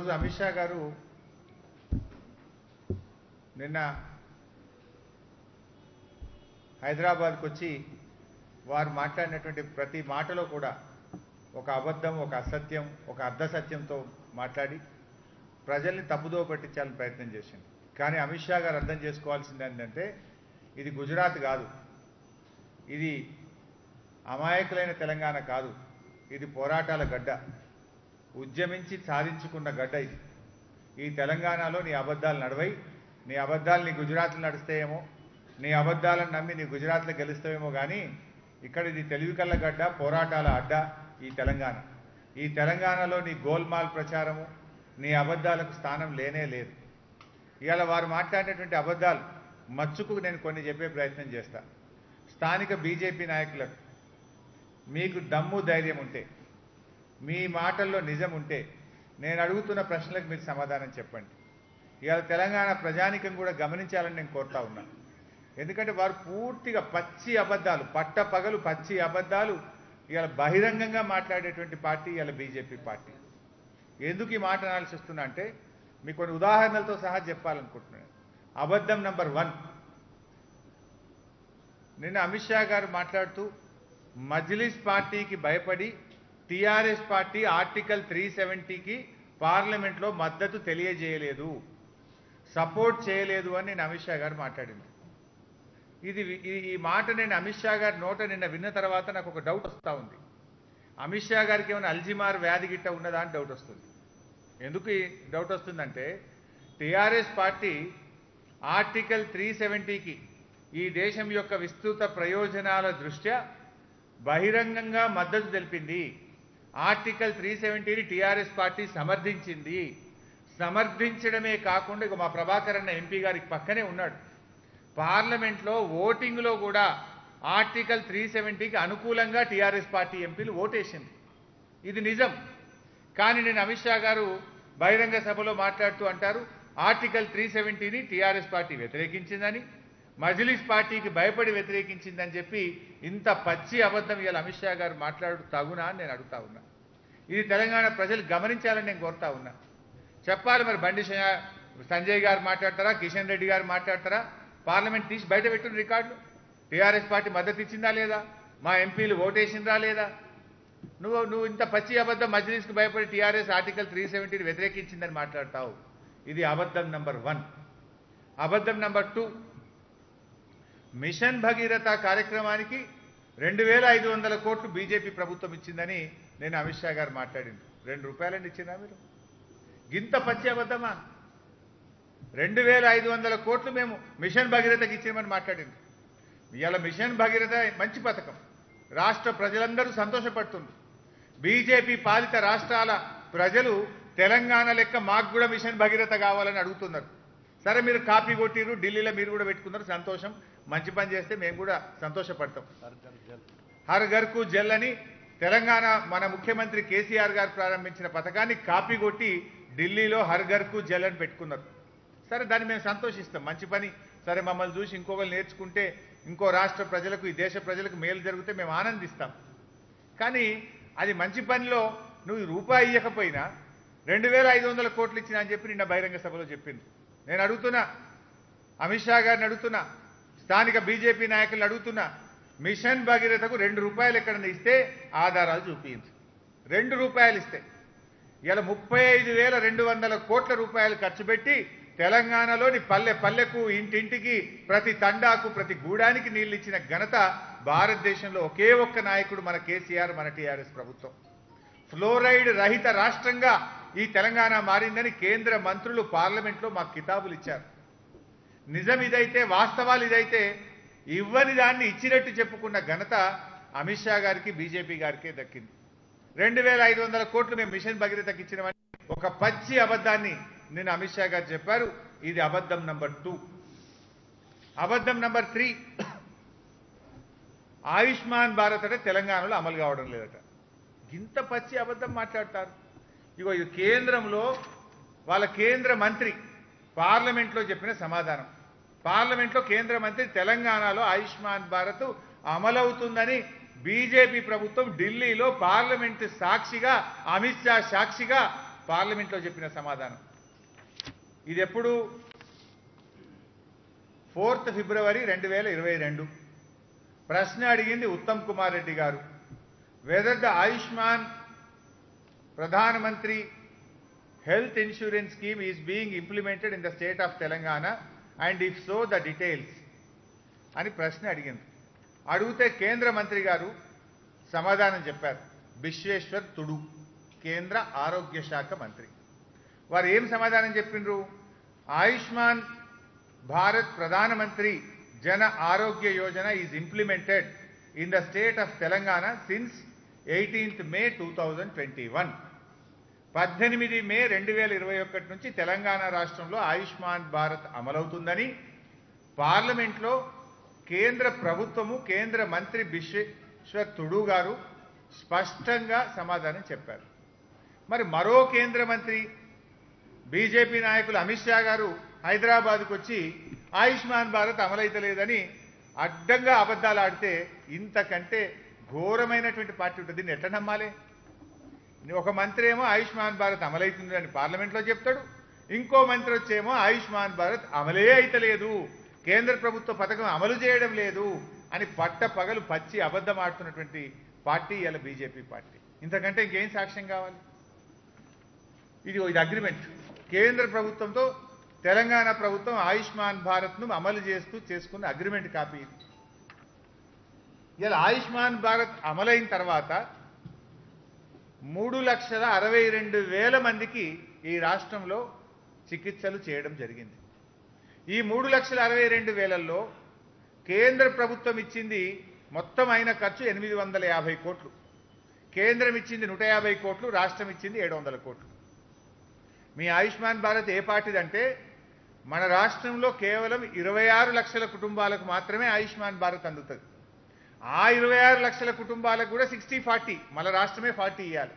ఈరోజు అమిత్ షా గారు నిన్న హైదరాబాద్కు వచ్చి వారు మాట్లాడినటువంటి ప్రతి మాటలో కూడా ఒక అబద్ధం ఒక అసత్యం ఒక అర్ధసత్యంతో మాట్లాడి ప్రజల్ని తప్పుదో పట్టించాలని ప్రయత్నం చేసింది కానీ అమిత్ షా గారు అర్థం చేసుకోవాల్సింది ఏంటంటే ఇది గుజరాత్ కాదు ఇది అమాయకులైన తెలంగాణ కాదు ఇది పోరాటాల గడ్డ ఉద్యమించి సాధించుకున్న గడ్డ ఇది ఈ తెలంగాణలో నీ అబద్ధాలు నడవై నీ అబద్ధాలు నీ గుజరాత్లో నడుస్తాయేమో నీ అబద్ధాలను నమ్మి నీ గుజరాత్లో గెలుస్తావేమో కానీ ఇక్కడ ఇది తెలివి కళ్ళ గడ్డ పోరాటాల అడ్డ ఈ తెలంగాణ ఈ తెలంగాణలో నీ గోల్మాల్ ప్రచారము నీ అబద్ధాలకు స్థానం లేనే లేదు ఇవాళ వారు మాట్లాడినటువంటి అబద్ధాలు మచ్చుకు నేను కొన్ని చెప్పే ప్రయత్నం చేస్తా స్థానిక బీజేపీ నాయకులకు మీకు దమ్ము ధైర్యం ఉంటే మీ మాటల్లో నిజం ఉంటే నేను అడుగుతున్న ప్రశ్నలకు మీరు సమాధానం చెప్పండి ఇవాళ తెలంగాణ ప్రజానికం కూడా గమనించాలని నేను కోరుతా ఉన్నా ఎందుకంటే వారు పూర్తిగా పచ్చి అబద్ధాలు పట్ట పగలు పచ్చి అబద్ధాలు ఇవాళ బహిరంగంగా మాట్లాడేటువంటి పార్టీ ఇవాళ బీజేపీ పార్టీ ఎందుకు ఈ మాట అనాల్సి వస్తున్నా అంటే మీకు కొన్ని ఉదాహరణలతో సహా చెప్పాలనుకుంటున్నాను అబద్ధం నంబర్ వన్ నిన్న అమిత్ షా గారు మాట్లాడుతూ మజ్లిస్ పార్టీకి భయపడి టీఆర్ఎస్ పార్టీ ఆర్టికల్ త్రీ సెవెంటీకి పార్లమెంట్లో మద్దతు తెలియజేయలేదు సపోర్ట్ చేయలేదు అని నేను అమిత్ షా గారు మాట్లాడింది ఇది ఈ- ఈ మాట నేను అమిత్ షా గారి నోట నిన్న విన్న తర్వాత నాకు ఒక డౌట్ వస్తూ ఉంది అమిత్ షా గారికి ఏమైనా అల్జిమార్ వ్యాధి గిట్ట ఉన్నదా అని డౌట్ వస్తుంది ఎందుకు ఈ డౌట్ వస్తుందంటే టీఆర్ఎస్ పార్టీ ఆర్టికల్ త్రీ సెవెంటీకి ఈ దేశం యొక్క విస్తృత ప్రయోజనాల దృష్ట్యా బహిరంగంగా మద్దతు తెలిపింది ఆర్టికల్ త్రీ సెవెంటీని టీఆర్ఎస్ పార్టీ సమర్థించింది సమర్థించడమే కాకుండా ఇక మా ప్రభాకర్ అన్న ఎంపీ గారికి పక్కనే ఉన్నాడు పార్లమెంట్లో ఓటింగ్లో కూడా ఆర్టికల్ త్రీ సెవెంటీకి అనుకూలంగా టీఆర్ఎస్ పార్టీ ఎంపీలు ఓటేసింది ఇది నిజం కానీ నేను అమిత్ షా గారు బహిరంగ సభలో మాట్లాడుతూ అంటారు ఆర్టికల్ త్రీ సెవెంటీని టీఆర్ఎస్ పార్టీ వ్యతిరేకించిందని మజ్లిస్ పార్టీకి భయపడి వ్యతిరేకించిందని చెప్పి ఇంత పచ్చి అబద్ధం ఇవాళ అమిత్ షా గారు మాట్లాడు తగునా అని నేను అడుగుతా ఉన్నా ఇది తెలంగాణ ప్రజలు గమనించాలని నేను కోరుతా ఉన్నా చెప్పాలి మరి బండి సంజయ్- సంజయ్ గారు మాట్లాడతారా కిషన్ రెడ్డి గారు మాట్లాడతారా పార్లమెంట్ తీసి బయట పెట్టిన రికార్డులు టీఆర్ఎస్ పార్టీ మద్దతు ఇచ్చిందా లేదా మా ఎంపీలు ఓటేసిందా లేదా నువ్వు నువ్వు ఇంత పచ్చి అబద్ధం మజ్లిస్కి భయపడి టీఆర్ఎస్ ఆర్టికల్ త్రీ సెవెంటీని వ్యతిరేకించిందని మాట్లాడతావు ఇది అబద్ధం నంబర్ వన్ అబద్ధం నంబర్ టూ మిషన్ భగీరథ కార్యక్రమానికి రెండు వేల ఐదు వందల కోట్లు బీజేపీ ప్రభుత్వం ఇచ్చిందని నేను అమిత్ షా గారు మాట్లాడింది రెండు రూపాయలని ఇచ్చిందా మీరు గింత పచ్చి అబద్ధమా రెండు వేల ఐదు వందల కోట్లు మేము మిషన్ భగీరథకి ఇచ్చామని మాట్లాడింది ఇవాళ మిషన్ భగీరథ మంచి పథకం రాష్ట్ర ప్రజలందరూ సంతోషపడుతున్నారు బీజేపీ పాలిత రాష్ట్రాల ప్రజలు తెలంగాణ లెక్క మాకు కూడా మిషన్ భగీరథ కావాలని అడుగుతున్నారు సరే మీరు కాపీ కొట్టిరు ఢిల్లీలో మీరు కూడా పెట్టుకున్నారు సంతోషం మంచి పని చేస్తే మేము కూడా సంతోషపడతాం హర్ ఘర్కు జల్ అని తెలంగాణ మన ముఖ్యమంత్రి కేసీఆర్ గారు ప్రారంభించిన పథకాన్ని కాపీ కొట్టి ఢిల్లీలో హర్ ఘర్కు జల్ అని పెట్టుకున్నారు సరే దాన్ని మేము సంతోషిస్తాం మంచి పని సరే మమ్మల్ని చూసి ఇంకొకరు నేర్చుకుంటే ఇంకో రాష్ట్ర ప్రజలకు ఈ దేశ ప్రజలకు మేలు జరిగితే మేము ఆనందిస్తాం కానీ అది మంచి పనిలో నువ్వు రూపాయి ఇవ్వకపోయినా రెండు వేల ఐదు వందల కోట్లు ఇచ్చినా అని చెప్పి నిన్న బహిరంగ సభలో చెప్పింది నేను అడుగుతున్నా అమిత్ షా గారిని అడుగుతున్నా స్థానిక బీజేపీ నాయకులను అడుగుతున్నా మిషన్ భగీరథకు రెండు రూపాయలు ఎక్కడన్నా ఇస్తే ఆధారాలు చూపించు రెండు రూపాయలు ఇస్తే ఇలా ముప్పై ఐదు వేల రెండు వందల కోట్ల రూపాయలు ఖర్చు పెట్టి తెలంగాణలోని పల్లె పల్లెకు ఇంటింటికి ప్రతి తండాకు ప్రతి గూడానికి నీళ్ళు ఇచ్చిన ఘనత భారతదేశంలో ఒకే ఒక్క నాయకుడు మన కేసీఆర్ మన టీఆర్ఎస్ ప్రభుత్వం ఫ్లోరైడ్ రహిత రాష్ట్రంగా ఈ తెలంగాణ మారిందని కేంద్ర మంత్రులు పార్లమెంట్లో మాకు కితాబులు ఇచ్చారు నిజం ఇదైతే వాస్తవాలు ఇదైతే ఇవ్వని దాన్ని ఇచ్చినట్టు చెప్పుకున్న ఘనత అమిత్ షా గారికి బీజేపీ గారికే దక్కింది రెండు వేల ఐదు వందల కోట్లు మేము మిషన్ భగీరథకి ఇచ్చినవని ఒక పచ్చి అబద్ధాన్ని నేను అమిత్ షా గారు చెప్పారు ఇది అబద్ధం నంబర్ టూ అబద్ధం నంబర్ త్రీ ఆయుష్మాన్ భారత్ అంటే తెలంగాణలో అమలు కావడం లేదట ఇంత పచ్చి అబద్ధం మాట్లాడతారు ఇగో ఇది కేంద్రంలో వాళ్ళ కేంద్ర మంత్రి పార్లమెంట్లో చెప్పిన సమాధానం పార్లమెంట్లో కేంద్ర మంత్రి తెలంగాణలో ఆయుష్మాన్ భారత్ అమలవుతుందని బీజేపీ ప్రభుత్వం ఢిల్లీలో పార్లమెంట్ సాక్షిగా అమిత్ షా సాక్షిగా పార్లమెంట్లో చెప్పిన సమాధానం ఇది ఎప్పుడు ఫోర్త్ ఫిబ్రవరి రెండు వేల ఇరవై రెండు ప్రశ్న అడిగింది ఉత్తమ్ కుమార్ రెడ్డి గారు వెదర్ ద ఆయుష్మాన్ ప్రధానమంత్రి health insurance scheme is being implemented in the state of Telangana and if so the details అని ప్రశ్న అడిగింది అడిగితే కేంద్ర మంత్రి గారు సమాధానం చెప్పారు విశ్వేశ్వర్ తుడు కేంద్ర ఆరోగ్య శాఖ మంత్రి వారు ఏం సమాధానం చెప్పిండ్రు ఆయుష్మాన్ భారత్ ప్రధానమంత్రి జన ఆరోగ్య Yojana is implemented in the state of Telangana since eighteenth May two thousand twenty one పద్దెనిమిది మే రెండు వేల ఇరవై ఒకటి నుంచి తెలంగాణ రాష్ట్రంలో ఆయుష్మాన్ భారత్ అమలవుతుందని పార్లమెంట్లో కేంద్ర ప్రభుత్వము కేంద్ర మంత్రి విశ్వేశ్వర్ తుడు గారు స్పష్టంగా సమాధానం చెప్పారు మరి మరో కేంద్ర మంత్రి బీజేపీ నాయకులు అమిత్ షా గారు హైదరాబాద్కు వచ్చి ఆయుష్మాన్ భారత్ అమలైతలేదని అడ్డంగా అబద్ధాలు ఆడితే ఇంతకంటే ఘోరమైనటువంటి పార్టీ ఉంటుంది దీన్ని ఎట్లా నమ్మాలి ఒక మంత్రి ఏమో ఆయుష్మాన్ భారత్ అమలవుతుంది అని పార్లమెంట్లో చెప్తాడు ఇంకో మంత్రి వచ్చేమో ఆయుష్మాన్ భారత్ అమలే అయితలేదు కేంద్ర ప్రభుత్వ పథకం అమలు చేయడం లేదు అని పట్ట పగలు పచ్చి అబద్ధం ఆడుతున్నటువంటి పార్టీ ఇలా బీజేపీ పార్టీ ఇంతకంటే ఇంకేం సాక్ష్యం కావాలి ఇది ఇది అగ్రిమెంట్ కేంద్ర ప్రభుత్వంతో తెలంగాణ ప్రభుత్వం ఆయుష్మాన్ భారత్ను అమలు చేస్తూ చేసుకున్న అగ్రిమెంట్ కాపీ ఇది ఇలా ఆయుష్మాన్ భారత్ అమలైన తర్వాత మూడు లక్షల అరవై రెండు వేల మందికి ఈ రాష్ట్రంలో చికిత్సలు చేయడం జరిగింది ఈ మూడు లక్షల అరవై రెండు వేలల్లో కేంద్ర ప్రభుత్వం ఇచ్చింది మొత్తం అయిన ఖర్చు ఎనిమిది వందల యాభై కోట్లు కేంద్రం ఇచ్చింది నూట యాభై కోట్లు రాష్ట్రం ఇచ్చింది ఏడు వందల కోట్లు మీ ఆయుష్మాన్ భారత్ ఏ పార్టీదంటే మన రాష్ట్రంలో కేవలం ఇరవై ఆరు లక్షల కుటుంబాలకు మాత్రమే ఆయుష్మాన్ భారత్ అందుతుంది ఆ ఇరవై ఆరు లక్షల కుటుంబాలకు కూడా సిక్స్టీ ఫార్టీ మన రాష్ట్రమే ఫార్టీ ఇవ్వాలి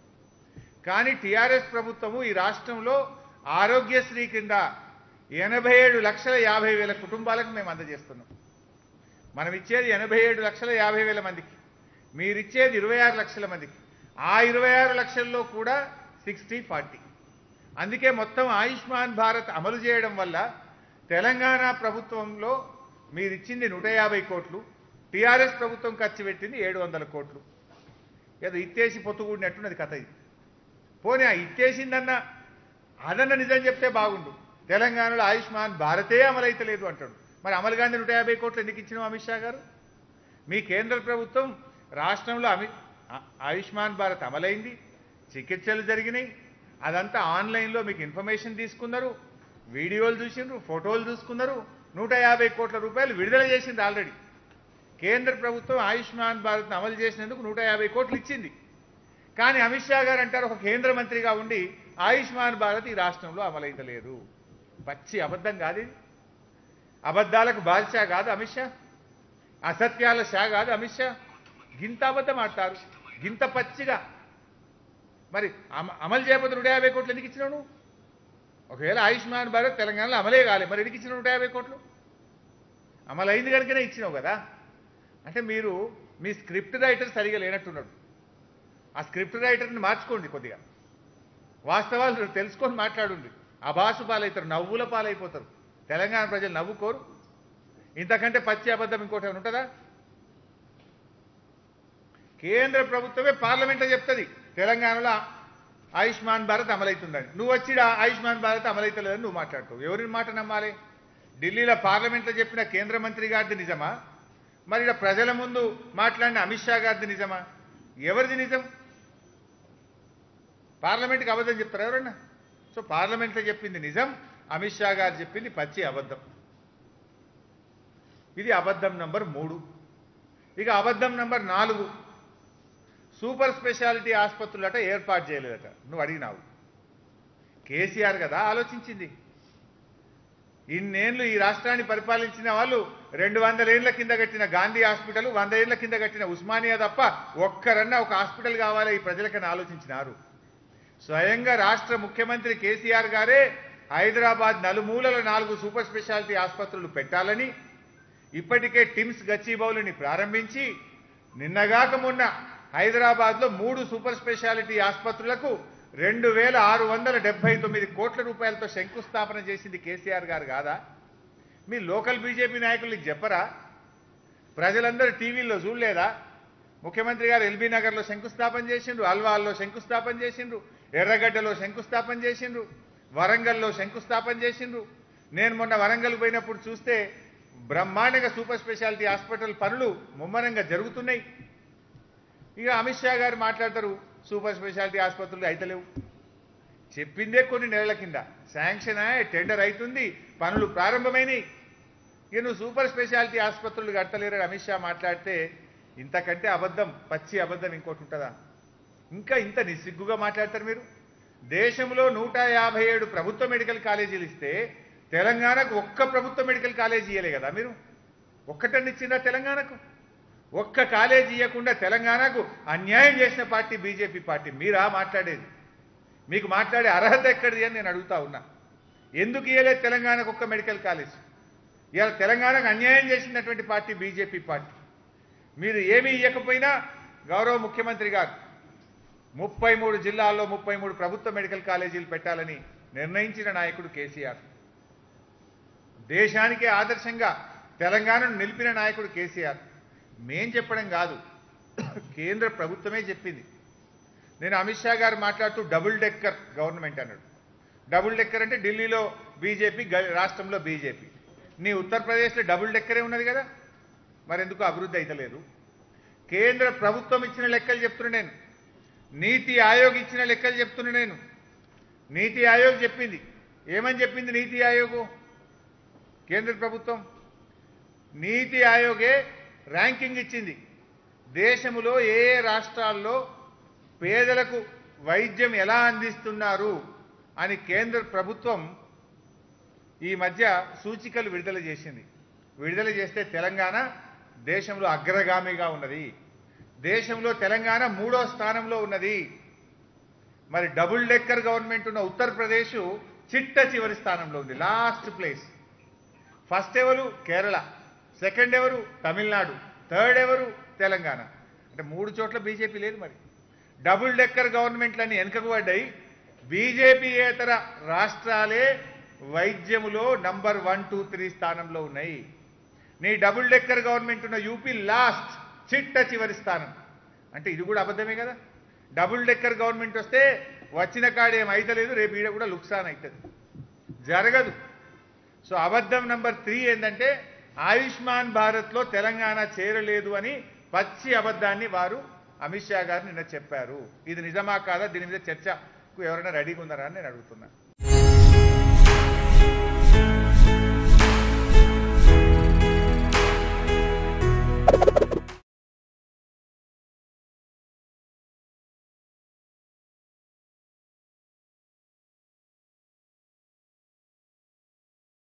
కానీ టీఆర్ఎస్ ప్రభుత్వము ఈ రాష్ట్రంలో ఆరోగ్యశ్రీ కింద ఎనభై ఏడు లక్షల యాభై వేల కుటుంబాలకు మేము అందజేస్తున్నాం మనం ఇచ్చేది ఎనభై ఏడు లక్షల యాభై వేల మందికి మీరిచ్చేది ఇరవై ఆరు లక్షల మందికి ఆ ఇరవై ఆరు లక్షల్లో కూడా సిక్స్టీ ఫార్టీ అందుకే మొత్తం ఆయుష్మాన్ భారత్ అమలు చేయడం వల్ల తెలంగాణ ప్రభుత్వంలో మీరిచ్చింది నూట యాభై కోట్లు టీఆర్ఎస్ ప్రభుత్వం ఖర్చు పెట్టింది ఏడు వందల కోట్లు ఏదో ఇత్తేసి పొత్తుకూడినట్టున్నది కథ ఇది పోనీ ఆ ఇచ్చేసిందన్న అదన్న నిజం చెప్తే బాగుండు తెలంగాణలో ఆయుష్మాన్ భారతే అమలైతలేదు అంటాడు మరి అమలు గాంధీ నూట యాభై కోట్లు ఎందుకు ఇచ్చినాం అమిత్ షా గారు మీ కేంద్ర ప్రభుత్వం రాష్ట్రంలో అమి ఆ- ఆయుష్మాన్ భారత్ అమలైంది చికిత్సలు జరిగినాయి అదంతా ఆన్లైన్లో మీకు ఇన్ఫర్మేషన్ తీసుకున్నారు వీడియోలు చూసిండ్రు ఫోటోలు చూసుకున్నారు నూట యాభై కోట్ల రూపాయలు విడుదల చేసింది ఆల్రెడీ కేంద్ర ప్రభుత్వం ఆయుష్మాన్ భారత్ అమలు చేసినందుకు నూట యాభై కోట్లు ఇచ్చింది కానీ అమిత్ షా గారు అంటారు ఒక కేంద్ర మంత్రిగా ఉండి ఆయుష్మాన్ భారత్ ఈ రాష్ట్రంలో అమలైతలేదు పచ్చి అబద్ధం కాదు ఇది అబద్ధాలకు బాద్షా కాదు అమిత్ షా అసత్యాల షా కాదు అమిత్ షా గింత అబద్ధం ఆడతారు గింత పచ్చిగా మరి అమ- అమలు చేయకపోతే నూట యాభై కోట్లు ఎందుకు ఇచ్చినావు నువ్వు ఒకవేళ ఆయుష్మాన్ భారత్ తెలంగాణలో అమలే కాలే మరి ఎందుకు ఇచ్చిన నూట యాభై కోట్లు అమలైంది కనుకనే ఇచ్చినావు కదా అంటే మీరు మీ స్క్రిప్ట్ రైటర్ సరిగా లేనట్టున్నాడు ఆ స్క్రిప్ట్ రైటర్ని మార్చుకోండి కొద్దిగా వాస్తవాలు తెలుసుకొని మాట్లాడుండి అభాసు పాలవుతారు నవ్వుల పాలైపోతారు తెలంగాణ ప్రజలు నవ్వుకోరు ఇంతకంటే పచ్చి అబద్ధం ఇంకోటి ఏమైనా ఉంటుందా కేంద్ర ప్రభుత్వమే పార్లమెంట్లో చెప్తుంది తెలంగాణలో ఆయుష్మాన్ భారత్ అమలవుతుందని నువ్వు వచ్చి ఈడ ఆయుష్మాన్ భారత్ అమలవుతలేదని నువ్వు మాట్లాడుతావు ఎవరి మాట నమ్మాలి ఢిల్లీలో పార్లమెంట్లో చెప్పిన కేంద్ర మంత్రి గారిది నిజమా మరి ఈడ ప్రజల ముందు మాట్లాడిన అమిత్ షా గారిది నిజమా ఎవరిది నిజం పార్లమెంట్కి అబద్ధం చెప్తారు ఎవరన్నా సో పార్లమెంట్లో చెప్పింది నిజం అమిత్ షా గారు చెప్పింది పచ్చి అబద్ధం ఇది అబద్ధం నంబర్ మూడు ఇక అబద్ధం నంబర్ నాలుగు సూపర్ స్పెషాలిటీ ఆసుపత్రులట ఏర్పాటు చేయలేదట నువ్వు అడిగినావు కేసీఆర్ కదా ఆలోచించింది ఇన్నేళ్లు ఈ రాష్ట్రాన్ని పరిపాలించిన వాళ్ళు రెండు వందల ఏళ్ల కింద కట్టిన గాంధీ హాస్పిటల్ వంద ఏళ్ల కింద కట్టిన ఉస్మానియా తప్ప ఒక్కరన్నా ఒక హాస్పిటల్ కావాలి ఈ ప్రజలకని ఆలోచించినారు స్వయంగా రాష్ట్ర ముఖ్యమంత్రి కేసీఆర్ గారే హైదరాబాద్ నలుమూలల నాలుగు సూపర్ స్పెషాలిటీ ఆసుపత్రులు పెట్టాలని ఇప్పటికే టిమ్స్ గచ్చిబౌలిని ప్రారంభించి నిన్నగాక మొన్న హైదరాబాద్లో మూడు సూపర్ స్పెషాలిటీ ఆసుపత్రులకు రెండు వేల ఆరు వందల డెబ్బై తొమ్మిది కోట్ల రూపాయలతో శంకుస్థాపన చేసింది కేసీఆర్ గారు కాదా మీ లోకల్ బీజేపీ నాయకులు ఇది చెప్పరా ప్రజలందరూ టీవీల్లో చూడలేదా ముఖ్యమంత్రి గారు ఎల్బీ నగర్లో శంకుస్థాపన చేసిండ్రు అల్వాల్లో శంకుస్థాపన చేసిండ్రు ఎర్రగడ్డలో శంకుస్థాపన చేసిండ్రు వరంగల్లో శంకుస్థాపన చేసిండ్రు నేను మొన్న వరంగల్ పోయినప్పుడు చూస్తే బ్రహ్మాండంగా సూపర్ స్పెషాలిటీ హాస్పిటల్ పనులు ముమ్మరంగా జరుగుతున్నాయి ఇక అమిత్ షా గారు మాట్లాడతారు సూపర్ స్పెషాలిటీ ఆసుపత్రులు అయితలేవు చెప్పిందే కొన్ని నెలల కింద శాంక్షన్ అయ్యి టెండర్ అవుతుంది పనులు ప్రారంభమైనవి ఇక నువ్వు సూపర్ స్పెషాలిటీ ఆసుపత్రులు కట్టలేరని అమిత్ షా మాట్లాడితే ఇంతకంటే అబద్ధం పచ్చి అబద్ధం ఇంకోటి ఉంటుందా ఇంకా ఇంత నిస్సిగ్గుగా మాట్లాడతారు మీరు దేశంలో నూట యాభై ఏడు ప్రభుత్వ మెడికల్ కాలేజీలు ఇస్తే తెలంగాణకు ఒక్క ప్రభుత్వ మెడికల్ కాలేజీ ఇయ్యలే కదా మీరు ఒక్కటని ఇచ్చిందా తెలంగాణకు ఒక్క కాలేజీ ఇవ్వకుండా తెలంగాణకు అన్యాయం చేసిన పార్టీ బీజేపీ పార్టీ మీరా మాట్లాడేది మీకు మాట్లాడే అర్హత ఎక్కడిది అని నేను అడుగుతా ఉన్నా ఎందుకు ఇవ్వలేదు తెలంగాణకు ఒక్క మెడికల్ కాలేజ్ ఇవాళ తెలంగాణకు అన్యాయం చేసినటువంటి పార్టీ బీజేపీ పార్టీ మీరు ఏమీ ఇవ్వకపోయినా గౌరవ ముఖ్యమంత్రి గారు ముప్పై మూడు జిల్లాల్లో ముప్పై మూడు ప్రభుత్వ మెడికల్ కాలేజీలు పెట్టాలని నిర్ణయించిన నాయకుడు కేసీఆర్ దేశానికే ఆదర్శంగా తెలంగాణను నిలిపిన నాయకుడు కేసీఆర్ మేం చెప్పడం కాదు కేంద్ర ప్రభుత్వమే చెప్పింది నేను అమిత్ షా గారు మాట్లాడుతూ డబుల్ డెక్కర్ గవర్నమెంట్ అన్నాడు డబుల్ డెక్కర్ అంటే ఢిల్లీలో బీజేపీ గ- రాష్ట్రంలో బీజేపీ నీ ఉత్తరప్రదేశ్లో డబుల్ డెక్కరే ఉన్నది కదా మరి ఎందుకు అభివృద్ధి అయితలేదు కేంద్ర ప్రభుత్వం ఇచ్చిన లెక్కలు చెప్తున్నా నేను నీతి ఆయోగ్ ఇచ్చిన లెక్కలు చెప్తున్నా నేను నీతి ఆయోగ్ చెప్పింది ఏమని చెప్పింది నీతి ఆయోగ్ కేంద్ర ప్రభుత్వం నీతి ఆయోగే ర్యాంకింగ్ ఇచ్చింది దేశములో ఏ ఏ రాష్ట్రాల్లో పేదలకు వైద్యం ఎలా అందిస్తున్నారు అని కేంద్ర ప్రభుత్వం ఈ మధ్య సూచికలు విడుదల చేసింది విడుదల చేస్తే తెలంగాణ దేశంలో అగ్రగామిగా ఉన్నది దేశంలో తెలంగాణ మూడో స్థానంలో ఉన్నది మరి డబుల్ డెక్కర్ గవర్నమెంట్ ఉన్న ఉత్తరప్రదేశ్ చిట్ట చివరి స్థానంలో ఉంది లాస్ట్ ప్లేస్ ఫస్ట్ ఎవరు కేరళ సెకండ్ ఎవరు తమిళనాడు థర్డ్ ఎవరు తెలంగాణ అంటే మూడు చోట్ల బీజేపీ లేదు మరి డబుల్ డెక్కర్ గవర్నమెంట్లన్నీ వెనుకకు పడ్డాయి బీజేపీయేతర రాష్ట్రాలే వైద్యములో నంబర్ వన్ టూ త్రీ స్థానంలో ఉన్నాయి నీ డబుల్ డెక్కర్ గవర్నమెంట్ ఉన్న యూపీ లాస్ట్ చిట్ట చివరి స్థానం అంటే ఇది కూడా అబద్ధమే కదా డబుల్ డెక్కర్ గవర్నమెంట్ వస్తే వచ్చిన కాడ ఏం అయితలేదు రేపు ఈడ కూడా లుక్సాన్ అవుతుంది జరగదు సో అబద్ధం నంబర్ త్రీ ఏంటంటే ఆయుష్మాన్ భారత్లో తెలంగాణ చేరలేదు అని పచ్చి అబద్ధాన్ని వారు అమిత్ షా గారు నిన్న చెప్పారు ఇది నిజమా కాదా దీని మీద చర్చకు ఎవరైనా రెడీగా ఉన్నారా అని నేను అడుగుతున్నా